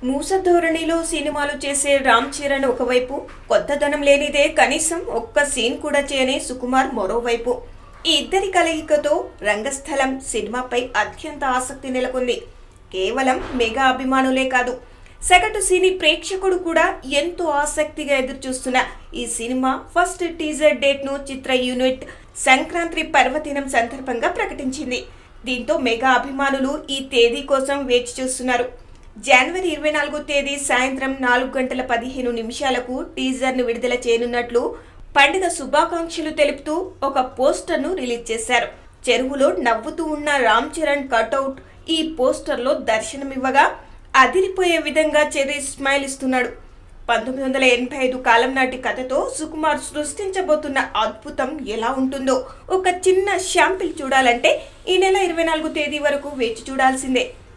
మూస ధోరణిలో సినిమాలు చేసే రామ్ చరణ్ ఒకవైపు కొత్తదనం లేనిదే కనీసం ఒక్క సీన్ కూడా చేయని సుకుమార్ మరోవైపు ఈ ఇద్దరి కలయికతో రంగస్థలం సినిమాపై అత్యంత ఆసక్తి నెలకొంది కేవలం మెగా అభిమానులే కాదు సగటు సినీ ప్రేక్షకుడు కూడా ఎంతో ఆసక్తిగా ఎదురుచూస్తున్న ఈ సినిమా ఫస్ట్ టీజర్ డేట్ ను చిత్ర యూనిట్ సంక్రాంతి పర్వదినం సందర్భంగా ప్రకటించింది దీంతో మెగా అభిమానులు ఈ తేదీ కోసం వేచి చూస్తున్నారు జనవరి ఇరవై నాలుగో తేదీ సాయంత్రం నాలుగు గంటల పదిహేను నిమిషాలకు టీజర్ను విడుదల చేయనున్నట్లు పండుగ శుభాకాంక్షలు తెలుపుతూ ఒక పోస్టర్ను రిలీజ్ చేశారు చెరువులో నవ్వుతూ ఉన్న రామ్ చరణ్ కటౌట్ ఈ పోస్టర్లో దర్శనమివ్వగా అదిరిపోయే విధంగా చెర్రీ స్మైల్ ఇస్తున్నాడు పంతొమ్మిది వందల ఎనభై ఐదు కాలం నాటి కథతో సుకుమార్ సృష్టించబోతున్న అద్భుతం ఎలా ఉంటుందో ఒక చిన్న షాంపిల్ చూడాలంటే ఈ నెల ఇరవై నాలుగు తేదీ వరకు వేచి చూడాల్సిందే